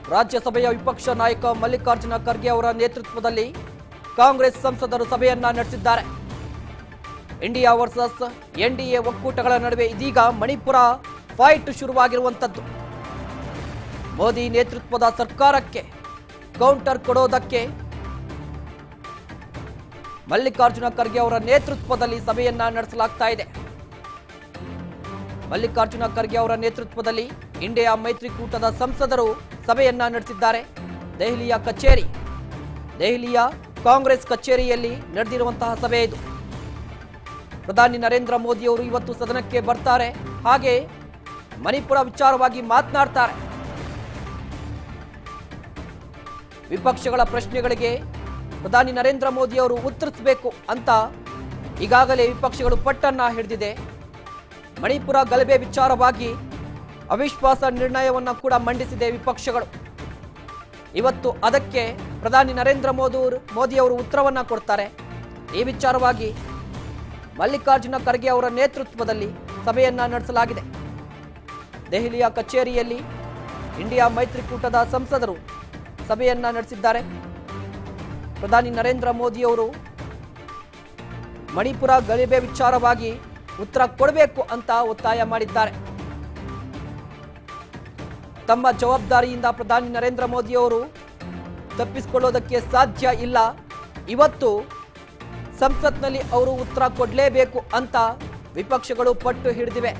ರಾಜ್ಯಸಭೆಯ ವಿಪಕ್ಷ ನಾಯಕ ಮಲ್ಲಿಕಾರ್ಜುನ ಖರ್ಗೆ ಅವರ ನೇತೃತ್ವದಲ್ಲಿ ಕಾಂಗ್ರೆಸ್ ಸಂಸದರು ಸಭೆಯನ್ನ ನಡೆಸಿದ್ದಾರೆ ಇಂಡಿಯಾ ವರ್ಸಸ್ ಎನ್ಡಿಎ ಒಕ್ಕೂಟಗಳ ನಡುವೆ ಇದೀಗ ಮಣಿಪುರ ಫೈಟ್ ಶುರುವಾಗಿರುವಂಥದ್ದು ಮೋದಿ ನೇತೃತ್ವದ ಸರ್ಕಾರಕ್ಕೆ ಕೌಂಟರ್ ಕೊಡೋದಕ್ಕೆ ಮಲ್ಲಿಕಾರ್ಜುನ ಖರ್ಗೆ ಅವರ ನೇತೃತ್ವದಲ್ಲಿ ಸಭೆಯನ್ನ ನಡೆಸಲಾಗ್ತಾ ಇದೆ ಮಲ್ಲಿಕಾರ್ಜುನ ಖರ್ಗೆ ಅವರ ನೇತೃತ್ವದಲ್ಲಿ ಇಂಡಿಯಾ ಮೈತ್ರಿಕೂಟದ ಸಂಸದರು ಸಭೆಯನ್ನ ನಡೆಸಿದ್ದಾರೆ ದೆಹಲಿಯ ಕಚೇರಿ ದೆಹಲಿಯ ಕಾಂಗ್ರೆಸ್ ಕಚೇರಿಯಲ್ಲಿ ನಡೆದಿರುವಂತಹ ಸಭೆ ಇದು ಪ್ರಧಾನಿ ನರೇಂದ್ರ ಮೋದಿ ಅವರು ಇವತ್ತು ಸದನಕ್ಕೆ ಬರ್ತಾರೆ ಹಾಗೆ ಮಣಿಪುರ ವಿಚಾರವಾಗಿ ಮಾತನಾಡ್ತಾರೆ ವಿಪಕ್ಷಗಳ ಪ್ರಶ್ನೆಗಳಿಗೆ ಪ್ರಧಾನಿ ನರೇಂದ್ರ ಮೋದಿ ಅವರು ಉತ್ತರಿಸಬೇಕು ಅಂತ ಈಗಾಗಲೇ ವಿಪಕ್ಷಗಳು ಪಟ್ಟನ್ನ ಹಿಡಿದಿದೆ ಮಣಿಪುರ ಗಲಭೆ ವಿಚಾರವಾಗಿ ಅವಿಶ್ವಾಸ ನಿರ್ಣಯವನ್ನು ಕೂಡ ಮಂಡಿಸಿದೆ ವಿಪಕ್ಷಗಳು ಇವತ್ತು ಅದಕ್ಕೆ ಪ್ರಧಾನಿ ನರೇಂದ್ರ ಮೋದಿ ಮೋದಿ ಅವರು ಉತ್ತರವನ್ನ ಕೊಡ್ತಾರೆ ಈ ವಿಚಾರವಾಗಿ ಮಲ್ಲಿಕಾರ್ಜುನ ಖರ್ಗೆ ಅವರ ನೇತೃತ್ವದಲ್ಲಿ ಸಭೆಯನ್ನ ನಡೆಸಲಾಗಿದೆ ದೆಹಲಿಯ ಕಚೇರಿಯಲ್ಲಿ ಇಂಡಿಯಾ ಮೈತ್ರಿಕೂಟದ ಸಂಸದರು ಸಭೆಯನ್ನ ನಡೆಸಿದ್ದಾರೆ ಪ್ರಧಾನಿ ನರೇಂದ್ರ ಮೋದಿ ಅವರು ಮಣಿಪುರ ಗಲಭೆ ವಿಚಾರವಾಗಿ ಉತ್ತರ ಕೊಡಬೇಕು ಅಂತ ಒತ್ತಾಯ ಮಾಡಿದ್ದಾರೆ ತಮ್ಮ ಜವಾಬ್ದಾರಿಯಿಂದ ಪ್ರಧಾನಿ ನರೇಂದ್ರ ಮೋದಿ ಅವರು ತಪ್ಪಿಸಿಕೊಳ್ಳೋದಕ್ಕೆ ಸಾಧ್ಯ ಇಲ್ಲ ಇವತ್ತು ಸಂಸತ್ನಲ್ಲಿ ಅವರು ಉತ್ತರ ಕೊಡಲೇಬೇಕು ಅಂತ ವಿಪಕ್ಷಗಳು ಪಟ್ಟು ಹಿಡಿದಿವೆ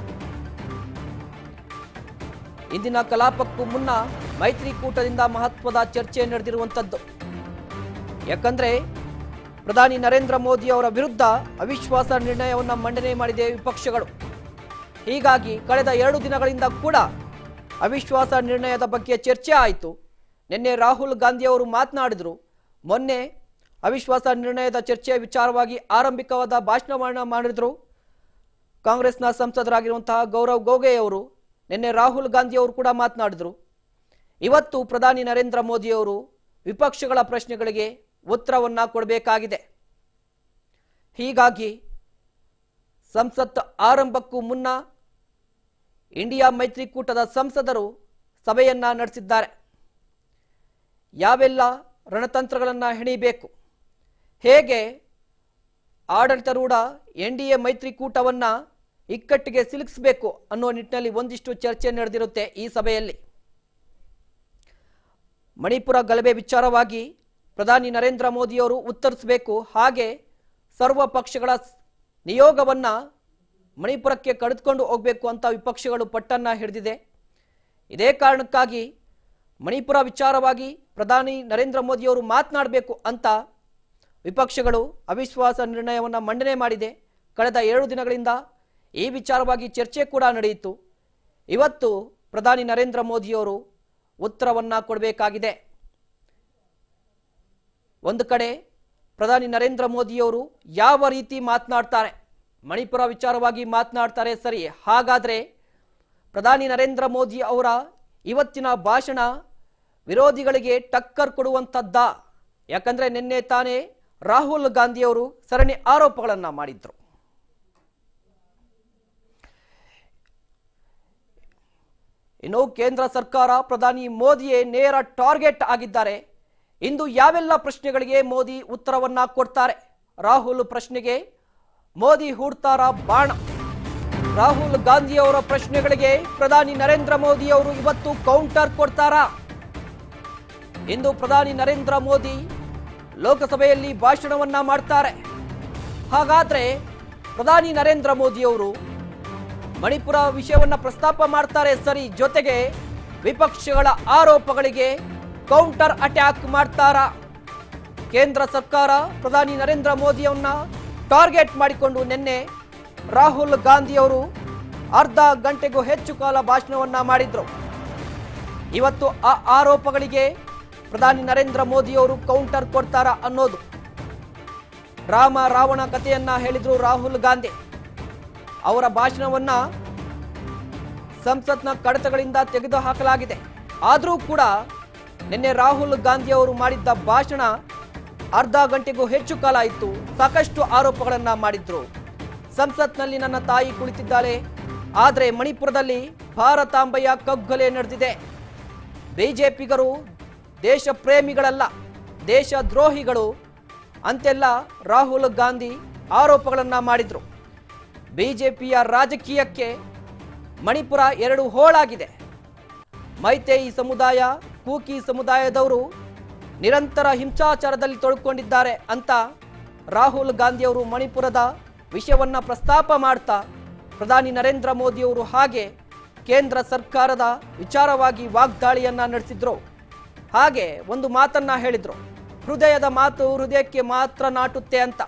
ಇಂದಿನ ಕಲಾಪಕ್ಕೂ ಮುನ್ನ ಮೈತ್ರಿಕೂಟದಿಂದ ಮಹತ್ವದ ಚರ್ಚೆ ನಡೆದಿರುವಂಥದ್ದು ಯಾಕಂದ್ರೆ ಪ್ರಧಾನಿ ನರೇಂದ್ರ ಮೋದಿ ಅವರ ವಿರುದ್ಧ ಅವಿಶ್ವಾಸ ನಿರ್ಣಯವನ್ನು ಮಂಡನೆ ಮಾಡಿದೆ ವಿಪಕ್ಷಗಳು ಹೀಗಾಗಿ ಕಳೆದ ಎರಡು ದಿನಗಳಿಂದ ಕೂಡ ಅವಿಶ್ವಾಸ ನಿರ್ಣಯದ ಬಗ್ಗೆ ಚರ್ಚೆ ಆಯಿತು ನಿನ್ನೆ ರಾಹುಲ್ ಗಾಂಧಿ ಅವರು ಮಾತನಾಡಿದರು ಮೊನ್ನೆ ಅವಿಶ್ವಾಸ ನಿರ್ಣಯದ ಚರ್ಚೆಯ ವಿಚಾರವಾಗಿ ಆರಂಭಿಕವಾದ ಭಾಷಣವನ್ನು ಮಾಡಿದ್ರು ಕಾಂಗ್ರೆಸ್ನ ಸಂಸದರಾಗಿರುವಂತಹ ಗೌರವ್ ಗೊಗೊಯ್ ಅವರು ನಿನ್ನೆ ರಾಹುಲ್ ಗಾಂಧಿ ಅವರು ಕೂಡ ಮಾತನಾಡಿದರು ಇವತ್ತು ಪ್ರಧಾನಿ ನರೇಂದ್ರ ಮೋದಿ ಅವರು ವಿಪಕ್ಷಗಳ ಪ್ರಶ್ನೆಗಳಿಗೆ ಉತ್ತರವನ್ನ ಕೊಡಬೇಕಾಗಿದೆ ಹೀಗಾಗಿ ಸಂಸತ್ ಆರಂಭಕ್ಕೂ ಮುನ್ನ ಇಂಡಿಯಾ ಮೈತ್ರಿಕೂಟದ ಸಂಸದರು ಸಭೆಯನ್ನ ನಡೆಸಿದ್ದಾರೆ ಯಾವೆಲ್ಲ ರಣತಂತ್ರಗಳನ್ನ ಹೆಣಿಬೇಕು ಹೇಗೆ ಆಡಳಿತಾರೂಢ ಎನ್ ಡಿ ಎ ಮೈತ್ರಿಕೂಟವನ್ನ ಇಕ್ಕಟ್ಟಿಗೆ ಸಿಲುಕಿಸಬೇಕು ಅನ್ನೋ ನಿಟ್ಟಿನಲ್ಲಿ ಒಂದಿಷ್ಟು ಚರ್ಚೆ ನಡೆದಿರುತ್ತೆ ಈ ಸಭೆಯಲ್ಲಿ ಮಣಿಪುರ ಗಲಭೆ ವಿಚಾರವಾಗಿ ಪ್ರಧಾನಿ ನರೇಂದ್ರ ಮೋದಿಯವರು ಉತ್ತರಿಸಬೇಕು ಹಾಗೆ ಸರ್ವ ಪಕ್ಷಗಳ ಸ್- ನಿಯೋಗವನ್ನ ಮಣಿಪುರಕ್ಕೆ ಕಳೆದುಕೊಂಡು ಹೋಗಬೇಕು ಅಂತ ವಿಪಕ್ಷಗಳು ಪಟ್ಟನ್ನ ಹಿಡಿದಿದೆ ಇದೇ ಕಾರಣಕ್ಕಾಗಿ ಮಣಿಪುರ ವಿಚಾರವಾಗಿ ಪ್ರಧಾನಿ ನರೇಂದ್ರ ಮೋದಿಯವರು ಮಾತನಾಡಬೇಕು ಅಂತ ವಿಪಕ್ಷಗಳು ಅವಿಶ್ವಾಸ ನಿರ್ಣಯವನ್ನು ಮಂಡನೆ ಮಾಡಿದೆ ಕಳೆದ ಏಳು ದಿನಗಳಿಂದ ಈ ವಿಚಾರವಾಗಿ ಚರ್ಚೆ ಕೂಡ ನಡೆಯಿತು ಇವತ್ತು ಪ್ರಧಾನಿ ನರೇಂದ್ರ ಮೋದಿಯವರು ಉತ್ತರವನ್ನ ಕೊಡಬೇಕಾಗಿದೆ ಒಂದು ಕಡೆ ಪ್ರಧಾನಿ ನರೇಂದ್ರ ಮೋದಿಯವರು ಯಾವ ರೀತಿ ಮಾತನಾಡ್ತಾರೆ ಮಣಿಪುರ ವಿಚಾರವಾಗಿ ಮಾತನಾಡ್ತಾರೆ ಸರಿ ಹಾಗಾದ್ರೆ ಪ್ರಧಾನಿ ನರೇಂದ್ರ ಮೋದಿ ಅವರ ಇವತ್ತಿನ ಭಾಷಣ ವಿರೋಧಿಗಳಿಗೆ ಟಕ್ಕರ್ ಕೊಡುವಂಥದ್ದಾ ಯಾಕಂದ್ರೆ ನಿನ್ನೆ ತಾನೇ ರಾಹುಲ್ ಗಾಂಧಿ ಅವರು ಸರಣಿ ಆರೋಪಗಳನ್ನ ಮಾಡಿದ್ರು ಇನ್ನು ಕೇಂದ್ರ ಸರ್ಕಾರ ಪ್ರಧಾನಿ ಮೋದಿಯೇ ನೇರ ಟಾರ್ಗೆಟ್ ಆಗಿದ್ದಾರೆ ಇಂದು ಯಾವೆಲ್ಲ ಪ್ರಶ್ನೆಗಳಿಗೆ ಮೋದಿ ಉತ್ತರವನ್ನ ಕೊಡ್ತಾರೆ ರಾಹುಲ್ ಪ್ರಶ್ನೆಗೆ ಮೋದಿ ಹೂಡ್ತಾರ ಬಾಣ ರಾಹುಲ್ ಗಾಂಧಿ ಅವರ ಪ್ರಶ್ನೆಗಳಿಗೆ ಪ್ರಧಾನಿ ನರೇಂದ್ರ ಮೋದಿ ಅವರು ಇವತ್ತು ಕೌಂಟರ್ ಕೊಡ್ತಾರಾ ಇಂದು ಪ್ರಧಾನಿ ನರೇಂದ್ರ ಮೋದಿ ಲೋಕಸಭೆಯಲ್ಲಿ ಭಾಷಣವನ್ನ ಮಾಡ್ತಾರೆ ಹಾಗಾದ್ರೆ ಪ್ರಧಾನಿ ನರೇಂದ್ರ ಮೋದಿ ಅವರು ಮಣಿಪುರ ವಿಷಯವನ್ನ ಪ್ರಸ್ತಾಪ ಮಾಡ್ತಾರೆ ಸರಿ ಜೊತೆಗೆ ವಿಪಕ್ಷಗಳ ಆರೋಪಗಳಿಗೆ ಕೌಂಟರ್ ಅಟ್ಯಾಕ್ ಮಾಡ್ತಾರಾ ಕೇಂದ್ರ ಸರ್ಕಾರ ಪ್ರಧಾನಿ ನರೇಂದ್ರ ಮೋದಿಯವನ್ನ ಟಾರ್ಗೆಟ್ ಮಾಡಿಕೊಂಡು ನಿನ್ನೆ ರಾಹುಲ್ ಗಾಂಧಿ ಅವರು ಅರ್ಧ ಗಂಟೆಗೂ ಹೆಚ್ಚು ಕಾಲ ಭಾಷಣವನ್ನ ಮಾಡಿದ್ರು ಇವತ್ತು ಆ ಆರೋಪಗಳಿಗೆ ಪ್ರಧಾನಿ ನರೇಂದ್ರ ಮೋದಿ ಅವರು ಕೌಂಟರ್ ಕೊಡ್ತಾರಾ ಅನ್ನೋದು ರಾಮ ರಾವಣ ಕಥೆಯನ್ನ ಹೇಳಿದ್ರು ರಾಹುಲ್ ಗಾಂಧಿ ಅವರ ಭಾಷಣವನ್ನ ಸಂಸತ್ನ ಕಡತಗಳಿಂದ ತೆಗೆದು ಹಾಕಲಾಗಿದೆ ಆದರೂ ಕೂಡ ನಿನ್ನೆ ರಾಹುಲ್ ಗಾಂಧಿ ಅವರು ಮಾಡಿದ್ದ ಭಾಷಣ ಅರ್ಧ ಗಂಟೆಗೂ ಹೆಚ್ಚು ಕಾಲ ಇತ್ತು ಸಾಕಷ್ಟು ಆರೋಪಗಳನ್ನ ಮಾಡಿದ್ರು ಸಂಸತ್ನಲ್ಲಿ ನನ್ನ ತಾಯಿ ಕುಳಿತಿದ್ದಾಳೆ ಆದರೆ ಮಣಿಪುರದಲ್ಲಿ ಭಾರತಾಂಬೆಯ ಕಗ್ಗೊಲೆ ನಡೆದಿದೆ ಬಿಜೆಪಿಗರು ದೇಶ ಪ್ರೇಮಿಗಳಲ್ಲ ದೇಶ ದ್ರೋಹಿಗಳು ಅಂತೆಲ್ಲ ರಾಹುಲ್ ಗಾಂಧಿ ಆರೋಪಗಳನ್ನು ಮಾಡಿದರು ಬಿಜೆಪಿಯ ರಾಜಕೀಯಕ್ಕೆ ಮಣಿಪುರ ಎರಡು ಹೋಳಾಗಿದೆ ಮೈತೇಯಿ ಸಮುದಾಯ ಕೂಕಿ ಸಮುದಾಯದವರು ನಿರಂತರ ಹಿಂಸಾಚಾರದಲ್ಲಿ ತೊಡ್ಕೊಂಡಿದ್ದಾರೆ ಅಂತ ರಾಹುಲ್ ಗಾಂಧಿಯವರು ಮಣಿಪುರದ ವಿಷಯವನ್ನ ಪ್ರಸ್ತಾಪ ಮಾಡ್ತಾ ಪ್ರಧಾನಿ ನರೇಂದ್ರ ಮೋದಿಯವರು ಹಾಗೆ ಕೇಂದ್ರ ಸರ್ಕಾರದ ವಿಚಾರವಾಗಿ ವಾಗ್ದಾಳಿಯನ್ನ ನಡೆಸಿದ್ರು ಹಾಗೆ ಒಂದು ಮಾತನ್ನ ಹೇಳಿದ್ರು ಹೃದಯದ ಮಾತು ಹೃದಯಕ್ಕೆ ಮಾತ್ರ ನಾಟುತ್ತೆ ಅಂತ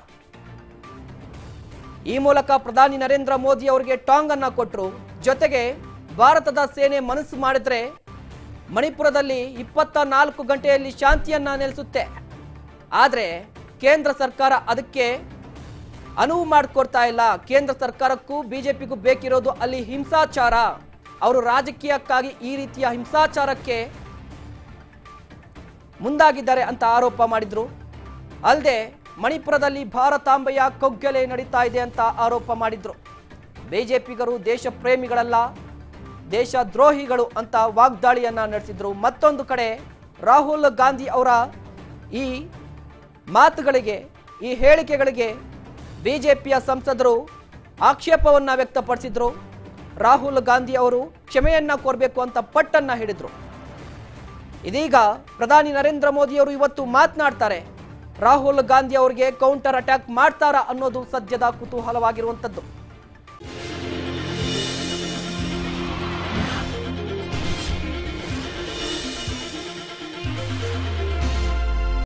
ಈ ಮೂಲಕ ಪ್ರಧಾನಿ ನರೇಂದ್ರ ಮೋದಿ ಅವರಿಗೆ ಟಾಂಗ್ ಅನ್ನ ಕೊಟ್ಟರು ಜೊತೆಗೆ ಭಾರತದ ಸೇನೆ ಮನಸ್ಸು ಮಾಡಿದ್ರೆ ಮಣಿಪುರದಲ್ಲಿ ಇಪ್ಪತ್ತ ನಾಲ್ಕು ಗಂಟೆಯಲ್ಲಿ ಶಾಂತಿಯನ್ನ ನೆಲೆಸುತ್ತೆ ಆದರೆ ಕೇಂದ್ರ ಸರ್ಕಾರ ಅದಕ್ಕೆ ಅನುವು ಮಾಡಿಕೊಡ್ತಾ ಇಲ್ಲ ಕೇಂದ್ರ ಸರ್ಕಾರಕ್ಕೂ ಬಿಜೆಪಿಗೂ ಬೇಕಿರೋದು ಅಲ್ಲಿ ಹಿಂಸಾಚಾರ ಅವರು ರಾಜಕೀಯಕ್ಕಾಗಿ ಈ ರೀತಿಯ ಹಿಂಸಾಚಾರಕ್ಕೆ ಮುಂದಾಗಿದ್ದಾರೆ ಅಂತ ಆರೋಪ ಮಾಡಿದ್ರು ಅಲ್ಲದೆ ಮಣಿಪುರದಲ್ಲಿ ಭಾರತಾಂಬೆಯ ಕೊಗ್ಗಲೆ ನಡೀತಾ ಇದೆ ಅಂತ ಆರೋಪ ಮಾಡಿದ್ರು ಬಿಜೆಪಿಗರು ದೇಶ ಪ್ರೇಮಿಗಳಲ್ಲ ದೇಶ ದ್ರೋಹಿಗಳು ಅಂತ ವಾಗ್ದಾಳಿಯನ್ನ ನಡೆಸಿದ್ರು ಮತ್ತೊಂದು ಕಡೆ ರಾಹುಲ್ ಗಾಂಧಿ ಅವರ ಈ ಮಾತುಗಳಿಗೆ ಈ ಹೇಳಿಕೆಗಳಿಗೆ ಬಿಜೆಪಿಯ ಸಂಸದರು ಆಕ್ಷೇಪವನ್ನ ವ್ಯಕ್ತಪಡಿಸಿದ್ರು ರಾಹುಲ್ ಗಾಂಧಿ ಅವರು ಕ್ಷಮೆಯನ್ನ ಕೋರಬೇಕು ಅಂತ ಪಟ್ಟನ್ನ ಹಿಡಿದ್ರು ಇದೀಗ ಪ್ರಧಾನಿ ನರೇಂದ್ರ ಮೋದಿಯವರು ಇವತ್ತು ಮಾತನಾಡ್ತಾರೆ ರಾಹುಲ್ ಗಾಂಧಿ ಅವರಿಗೆ ಕೌಂಟರ್ ಅಟ್ಯಾಕ್ ಮಾಡ್ತಾರಾ ಅನ್ನೋದು ಸದ್ಯದ ಕುತೂಹಲವಾಗಿರುವಂಥದ್ದು